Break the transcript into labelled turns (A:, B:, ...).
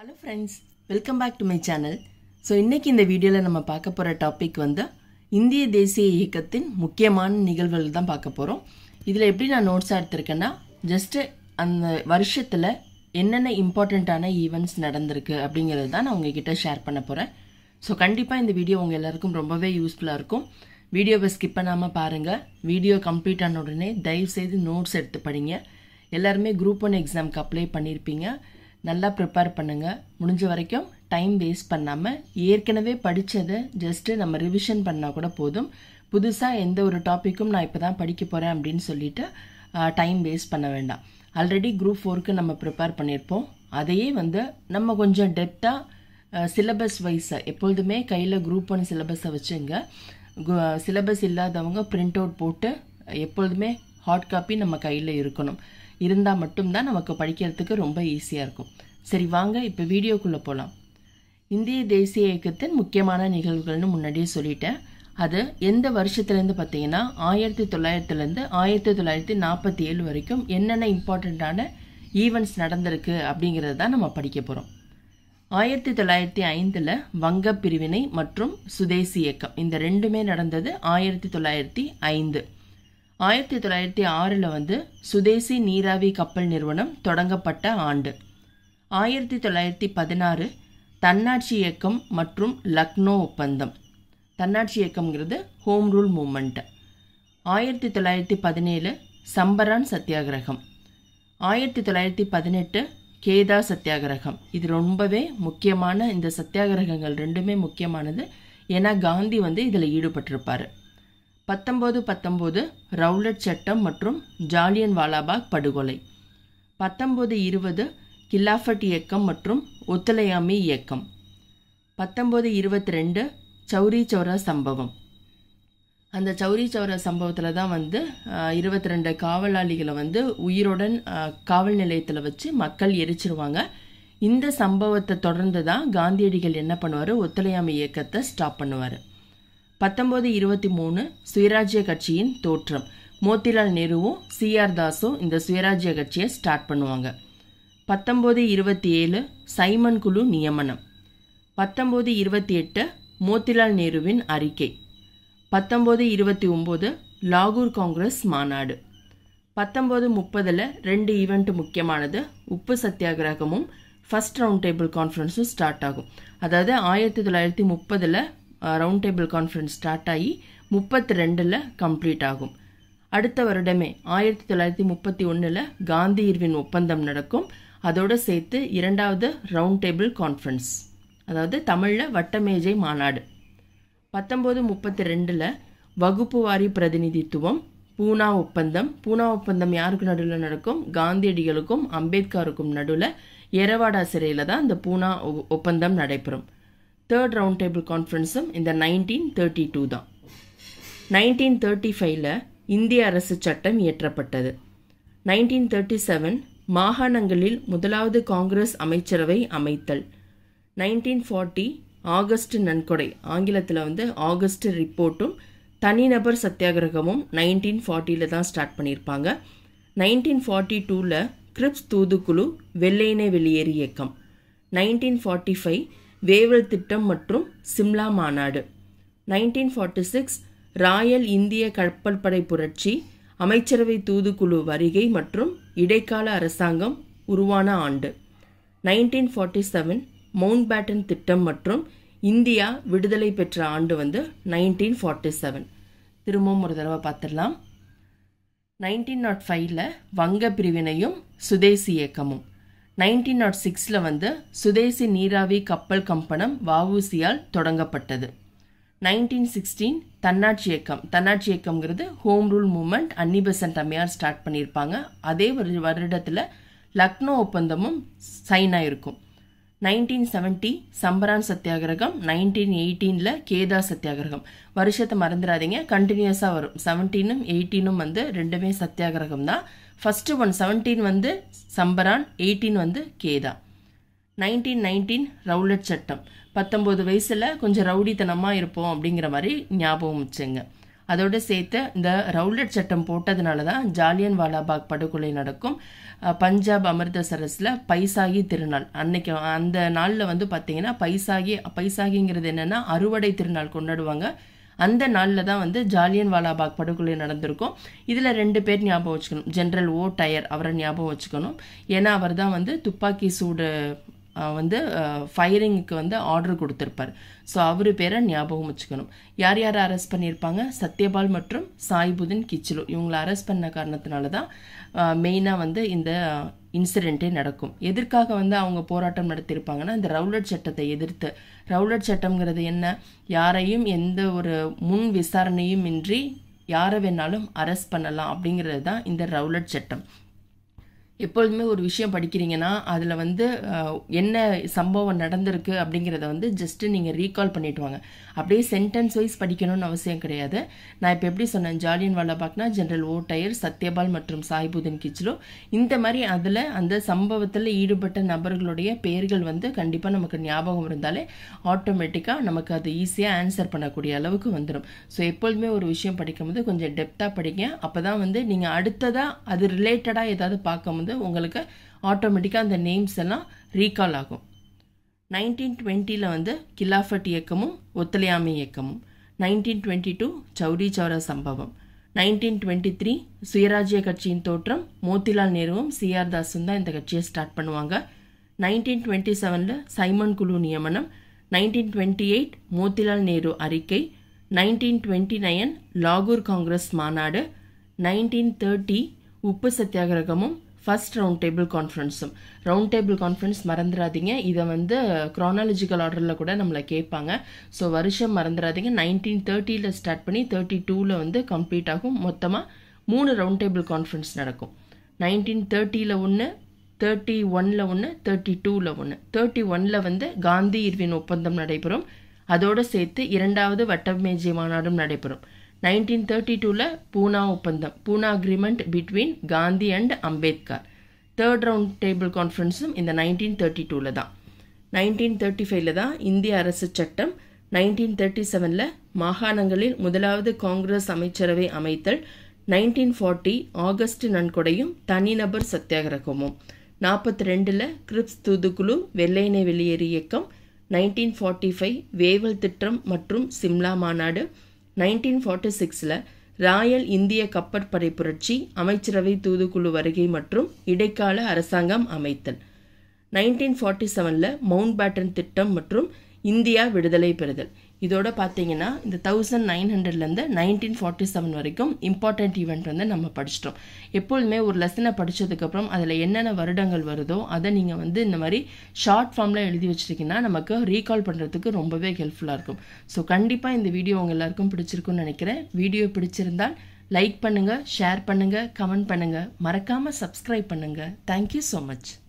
A: hello friends welcome back to my channel so இன்றைக்கி இந்த வீடியோவில் நம்ம பார்க்க போகிற டாபிக் வந்து இந்திய தேசிய இயக்கத்தின் முக்கியமான நிகழ்வுகள் தான் பார்க்க போகிறோம் இதில் எப்படி நான் நோட்ஸாக எடுத்திருக்கேன்னா ஜஸ்ட்டு அந்த வருஷத்தில் என்னென்ன இம்பார்ட்டண்ட்டான ஈவெண்ட்ஸ் நடந்திருக்கு அப்படிங்கிறது தான் நான் உங்ககிட்ட ஷேர் பண்ண போகிறேன் ஸோ கண்டிப்பாக இந்த வீடியோ உங்கள் எல்லாருக்கும் ரொம்பவே யூஸ்ஃபுல்லாக இருக்கும் வீடியோவை ஸ்கிப் பண்ணாமல் பாருங்கள் வீடியோ கம்ப்ளீட் ஆன உடனே தயவுசெய்து நோட்ஸ் எடுத்து படிங்க எல்லாருமே குரூப் ஒன் எக்ஸாம்க்கு அப்ளை பண்ணியிருப்பீங்க நல்லா ப்ரிப்பேர் பண்ணுங்கள் முடிஞ்ச வரைக்கும் டைம் வேஸ்ட் பண்ணாமல் ஏற்கனவே படித்ததை ஜஸ்ட்டு நம்ம ரிவிஷன் பண்ணால் கூட போதும் புதுசாக எந்த ஒரு டாப்பிக்கும் நான் இப்போ தான் படிக்க போகிறேன் அப்படின்னு சொல்லிட்டு டைம் வேஸ்ட் பண்ண வேண்டாம் ஆல்ரெடி குரூப் ஃபோருக்கு நம்ம ப்ரிப்பேர் பண்ணியிருப்போம் அதையே வந்து நம்ம கொஞ்சம் டெப்த்தாக சிலபஸ் வைஸை எப்பொழுதுமே கையில் குரூப் ஒன் சிலபஸை வச்சுங்க சிலபஸ் இல்லாதவங்க பிரிண்ட் அவுட் போட்டு எப்பொழுதுமே ஹார்ட் காப்பி நம்ம கையில் இருக்கணும் இருந்தால் மட்டும்தான் நமக்கு படிக்கிறதுக்கு ரொம்ப ஈஸியாக இருக்கும் சரி வாங்க இப்போ வீடியோக்குள்ளே போகலாம் இந்திய தேசிய இயக்கத்தின் முக்கியமான நிகழ்வுகள்னு முன்னாடியே சொல்லிட்டேன் அது எந்த வருஷத்துலேருந்து பார்த்தீங்கன்னா ஆயிரத்தி தொள்ளாயிரத்துலேருந்து ஆயிரத்தி தொள்ளாயிரத்தி நாற்பத்தி ஏழு வரைக்கும் என்னென்ன இம்பார்ட்டண்ட்டான ஈவெண்ட்ஸ் நடந்திருக்கு அப்படிங்கிறது தான் நம்ம படிக்க போகிறோம் ஆயிரத்தி தொள்ளாயிரத்தி ஐந்தில் வங்க பிரிவினை மற்றும் சுதேசி இயக்கம் இந்த ரெண்டுமே நடந்தது ஆயிரத்தி தொள்ளாயிரத்தி ஐந்து ஆயிரத்தி தொள்ளாயிரத்தி ஆறில் வந்து சுதேசி நீராவி கப்பல் நிறுவனம் தொடங்கப்பட்ட ஆண்டு ஆயிரத்தி தொள்ளாயிரத்தி பதினாறு தன்னாட்சி இயக்கம் மற்றும் லக்னோ ஒப்பந்தம் தன்னாட்சி இயக்கம்ங்கிறது ஹோம் ரூல் மூமெண்ட் ஆயிரத்தி தொள்ளாயிரத்தி பதினேழு சம்பரான் சத்தியாகிரகம் ஆயிரத்தி தொள்ளாயிரத்தி பதினெட்டு கேதா சத்தியாகிரகம் இது ரொம்பவே முக்கியமான இந்த சத்தியாகிரகங்கள் ரெண்டுமே முக்கியமானது ஏன்னா காந்தி வந்து இதில் ஈடுபட்டிருப்பார் பத்தொம்போது பத்தொம்போது ரவுலட் சட்டம் மற்றும் ஜாலியன் வாலாபாக் படுகொலை பத்தொம்போது இருபது கில்லாஃபட் இயக்கம் மற்றும் ஒத்துழையாமி இயக்கம் பத்தொம்போது இருபத்தி ரெண்டு சௌரி சௌரா சம்பவம் அந்த சௌரி சௌரா சம்பவத்தில் தான் வந்து இருபத்தி ரெண்டு காவலாளிகளை வந்து உயிருடன் காவல் நிலையத்தில் வச்சு மக்கள் எரிச்சிருவாங்க இந்த சம்பவத்தை தொடர்ந்து தான் காந்தியடிகள் என்ன பண்ணுவார் ஒத்துழையாமை இயக்கத்தை ஸ்டாப் பண்ணுவார் பத்தொம்போது இருபத்தி மூணு சுயராஜ்ய கட்சியின் தோற்றம் மோத்திலால் நேருவும் சிஆர் தாஸும் இந்த சுயராஜ்ய கட்சியை ஸ்டார்ட் பண்ணுவாங்க பத்தொம்போது இருபத்தி ஏழு சைமன் குழு நியமனம் பத்தொம்போது இருபத்தி எட்டு மோத்திலால் நேருவின் அறிக்கை பத்தொம்போது இருபத்தி ஒம்பது லாகூர் காங்கிரஸ் மாநாடு பத்தொம்போது முப்பதில் ரெண்டு ஈவெண்ட் முக்கியமானது உப்பு சத்தியாகிரகமும் ஃபஸ்ட் ரவுண்ட் டேபிள் கான்ஃபரன்ஸும் ஸ்டார்ட் ஆகும் அதாவது ஆயிரத்தி தொள்ளாயிரத்தி முப்பதில் ரவுண்ட் டேபிள் கான்ஃபரன்ஸ் ஸ்டார்ட் ஆகி முப்பத்தி ரெண்டில் கம்ப்ளீட் ஆகும் அடுத்த வருடமே ஆயிரத்தி தொள்ளாயிரத்தி முப்பத்தி ஒன்றில் காந்தி இர்வின் ஒப்பந்தம் நடக்கும் அதோடு சேர்த்து இரண்டாவது ரவுண்ட் டேபிள் கான்ஃபரன்ஸ் அதாவது தமிழில் வட்டமேஜை மாநாடு பத்தொம்போது முப்பத்தி ரெண்டில் வகுப்பு வாரி பிரதிநிதித்துவம் பூனா ஒப்பந்தம் பூனா ஒப்பந்தம் யாருக்கு நடுவில் நடக்கும் காந்தியடிகளுக்கும் அம்பேத்கருக்கும் நடுவில் எரவாடா சிறையில் தான் இந்த பூனா ஒப்பந்தம் நடைபெறும் தேர்ட் ரவுண்ட் டேபிள் கான்ஃபரன்ஸும் இந்த நைன்டீன் தேர்ட்டி டூ தான் நைன்டீன் தேர்ட்டி ஃபைவ்ல இந்திய அரசு சட்டம் இயற்றப்பட்டது நைன்டீன் தேர்ட்டி செவன் மாகாணங்களில் முதலாவது காங்கிரஸ் அமைச்சரவை அமைத்தல் நைன்டீன் ஃபார்ட்டி ஆகஸ்ட் நன்கொடை ஆங்கிலத்தில் வந்து ஆகஸ்ட் ரிப்போர்ட்டும் தனிநபர் சத்தியாகிரகமும் நைன்டீன் ஃபார்ட்டியில் தான் ஸ்டார்ட் பண்ணியிருப்பாங்க நைன்டீன் ஃபார்ட்டி டூவில் கிரிப்ஸ் தூதுக்குழு வெள்ளையினை வெளியேறு இயக்கம் நைன்டீன் ஃபார்ட்டி ஃபைவ் வேவல் திட்டம் மற்றும் சிம்லா மாநாடு நைன்டீன் ஃபார்ட்டி சிக்ஸ் ராயல் இந்திய கப்பல் படை புரட்சி அமைச்சரவை தூதுக்குழு வருகை மற்றும் இடைக்கால அரசாங்கம் உருவான ஆண்டு nineteen forty seven Mountbatten திட்டம் மற்றும் இந்தியா விடுதலை பெற்ற ஆண்டு வந்து நைன்டீன் ஃபார்ட்டி செவன் திரும்பவும் ஒரு தடவை பார்த்துடலாம் நைன்டீன் நாட் ஃபைவ்ல வங்க பிரிவினையும் சுதேசி இயக்கமும் நைன்டீன் நாட் சிக்ஸில் வந்து சுதேசி நீராவி கப்பல் கம்பனம் வவுசியால் தொடங்கப்பட்டது நைன்டீன் சிக்ஸ்டீன் தன்னாட்சி இயக்கம் தன்னாட்சி இயக்கம்ங்கிறது home rule movement Annie Besant அம்மையார் ஸ்டார்ட் பண்ணியிருப்பாங்க அதே ஒரு வருடத்தில் லக்னோ ஒப்பந்தமும் சைன் ஆயிருக்கும் நைன்டீன் செவன்ட்டி சம்பரான் சத்தியாகிரகம் நைன்டீன் எயிட்டீனில் கேதா சத்தியாகிரகம் வருஷத்தை மறந்துடாதீங்க கண்டினியூஸாக வரும் செவன்டீனும் எயிட்டீனும் வந்து ரெண்டுமே சத்தியாகிரகம் தான் ஃபஸ்ட்டு ஒன் செவன்டீன் வந்து சம்பரான் எயிட்டீன் வந்து கேதா நைன்டீன் நைன்டீன் ரவுலட் சட்டம் பத்தொம்போது வயசில் கொஞ்சம் ரவுடித்தனமாக இருப்போம் அப்படிங்கிற மாதிரி ஞாபகம் வச்சுங்க அதோடு சேர்த்து இந்த ரவுலட் சட்டம் போட்டதுனால தான் ஜாலியன் வாலாபாக் படுகொலை நடக்கும் அஹ், பஞ்சாப் அமிர்தசரஸில் பைசாகி திருநாள் அன்னைக்கு அந்த நாளில் வந்து பார்த்தீங்கன்னா பைசாகி பைசாகிங்கிறது என்னென்னா அறுவடை திருநாள் கொண்டாடுவாங்க அந்த நாளில் தான் வந்து ஜாலியன் வாலாபாக் படுகொலை நடந்திருக்கும் இதில் ரெண்டு பேர் ஞாபகம் வச்சுக்கணும் ஜென்ரல் ஓ டயர் அவரை ஞாபகம் வச்சுக்கணும் ஏன்னா அவர் தான் வந்து துப்பாக்கி சூடு அஹ், வந்து ஃபயரிங்க்கு வந்து ஆர்டர் கொடுத்துருப்பார் ஸோ அவர் பேரை ஞாபகம் வச்சுக்கணும் யார் யாரை அரெஸ்ட் பண்ணியிருப்பாங்க சத்யபால் மற்றும் சாய்புதீன் கிச்சிலு இவங்களை அரெஸ்ட் பண்ண காரணத்தினால தான் மெயினாக வந்து இந்த இன்சிடெண்ட்டே நடக்கும் எதற்காக வந்து அவங்க போராட்டம் நடத்தியிருப்பாங்கன்னா இந்த ரவுலட் சட்டத்தை எதிர்த்து ரவுலட் சட்டம்ங்கிறது என்ன யாரையும் எந்த ஒரு முன் விசாரணையும் இன்றி யாரை வேணாலும் அரெஸ்ட் பண்ணலாம் அப்படிங்கிறது தான் இந்த ரவுலட் சட்டம் எப்பொழுதுமே ஒரு விஷயம் படிக்கிறீங்கன்னா அதில் வந்து அஹ், என்ன சம்பவம் நடந்திருக்கு அப்படிங்கிறத வந்து ஜஸ்ட்டு நீங்கள் ரீகால் பண்ணிட்டு வாங்க அப்படியே சென்டென்ஸ் வைஸ் படிக்கணும்னு அவசியம் கிடையாது நான் இப்போ எப்படி சொன்னேன் ஜாலியன் வாலாபாக்னா ஜெனரல் ஓ டயர் சத்யபால் மற்றும் சாய்புதீன் கிச்லு இந்த மாதிரி அதில் அந்த சம்பவத்தில் ஈடுபட்ட நபர்களுடைய பெயர்கள் வந்து கண்டிப்பாக நமக்கு ஞாபகம் இருந்தாலே ஆட்டோமேட்டிக்காக நமக்கு அது ஈஸியாக ஆன்சர் பண்ணக்கூடிய அளவுக்கு வந்துடும் ஸோ எப்பொழுதுமே ஒரு விஷயம் படிக்கும்போது கொஞ்சம் டெப்த்தாக படிங்க அப்போ தான் வந்து நீங்கள் அடுத்ததாக அது ரிலேட்டடாக ஏதாவது பார்க்கும்போது உங்களுக்கு ஆட்டோமேட்டிக்காக அந்த நேம்ஸ் எல்லாம் ரீகால் ஆகும் நைன்டீன் டுவெண்ட்டியில் வந்து கிலாஃபட் இயக்கமும் ஒத்துழையாமை இயக்கமும் nineteen twenty two Chauri Chaura சம்பவம் நைன்டீன் டுவெண்ட்டி த்ரீ சுயராஜ்ய கட்சியின் தோற்றம் மோத்திலால் நேருவும் சிஆர் தாஸும் தான் இந்த கட்சியை ஸ்டார்ட் பண்ணுவாங்க நைன்டீன் டுவெண்ட்டி செவனில் சைமன் குழு நியமனம் nineteen twenty eight Motilal Nehru அறிக்கை நைன்டீன் டுவெண்ட்டி நைன் லாகூர் காங்கிரஸ் மாநாடு நைன்டீன் தேர்ட்டி உப்பு சத்தியாகிரகமும் ஃபர்ஸ்ட் ரவுண்ட் டேபிள் கான்ஃபரன்ஸும் ரவுண்ட் டேபிள் கான்ஃபரன்ஸ் மறந்துடாதீங்க இதை வந்து க்ரானாலஜிக்கல் ஆர்டரில் கூட நம்மளை கேட்பாங்க ஸோ வருஷம் மறந்துடாதீங்க நைன்டீன் தேர்ட்டியில் ஸ்டார்ட் பண்ணி தேர்ட்டி டூவில் வந்து கம்ப்ளீட் ஆகும் மொத்தமாக மூணு ரவுண்ட் டேபிள் கான்ஃபரன்ஸ் நடக்கும் நைன்டீன் தேர்ட்டியில் ஒன்று தேர்ட்டி ஒனில் ஒன்று தேர்ட்டி டூவில் ஒன்று தேர்ட்டி ஒனில் வந்து காந்தி இர்வின் ஒப்பந்தம் நடைபெறும் அதோடு சேர்த்து இரண்டாவது வட்டமேஜை மாநாடும் நடைபெறும் நைன்டீன் தேர்ட்டி டூவில் பூனா ஒப்பந்தம் Poona agreement between Gandhi and Ambedkar third round table கான்ஃபரன்ஸும் இந்த நைன்டீன் தேர்ட்டி டூவில் தான் நைன்டீன் தேர்ட்டி ஃபைவ்ல தான் இந்திய அரசு சட்டம் நைன்டீன் தேர்ட்டி செவனில் மாகாணங்களில் முதலாவது காங்கிரஸ் அமைச்சரவை அமைத்தல் நைன்டீன் ஃபார்ட்டி ஆகஸ்ட் நன்கொடையும் தனிநபர் சத்தியாகிரகமும் நாற்பத்தி ரெண்டில் கிரிப்ஸ் தூதுக்குழு வெள்ளையனை வெளியேறு இயக்கம் நைன்டீன் ஃபார்ட்டி ஃபைவ் வேவல் திட்டம் மற்றும் சிம்லா மாநாடு நைன்டீன் ஃபார்ட்டி சிக்ஸில் ராயல் இந்திய கப்பற்படை புரட்சி அமைச்சரவை தூதுக்குழு வருகை மற்றும் இடைக்கால அரசாங்கம் அமைத்தல் நைன்டீன் ஃபார்ட்டி செவனில் மவுண்ட் பேட்டன் திட்டம் மற்றும் இந்தியா விடுதலை பெறுதல் இதோட பார்த்தீங்கன்னா இந்த தௌசண்ட் நைன் ஹண்ட்ரட்லேருந்து நைன்டீன் ஃபார்ட்டி செவன் வரைக்கும் இம்பார்ட்டண்ட் ஈவெண்ட் வந்து நம்ம படிச்சிட்டோம் எப்பொழுதுமே ஒரு லெசனை படித்ததுக்கப்புறம் அதில் என்னென்ன வருடங்கள் வருதோ அதை நீங்கள் வந்து இந்த மாதிரி ஷார்ட் ஃபார்மில் எழுதி வச்சிருக்கீங்கன்னா நமக்கு ரீகால் பண்ணுறதுக்கு ரொம்பவே ஹெல்ப்ஃபுல்லாக இருக்கும் ஸோ கண்டிப்பாக இந்த வீடியோ உங்கள் எல்லாருக்கும் பிடிச்சிருக்குன்னு நினைக்கிறேன் வீடியோ பிடிச்சிருந்தால் லைக் பண்ணுங்கள் ஷேர் பண்ணுங்கள் கமெண்ட் பண்ணுங்கள் மறக்காமல் சப்ஸ்கிரைப் பண்ணுங்கள் தேங்க்யூ ஸோ மச்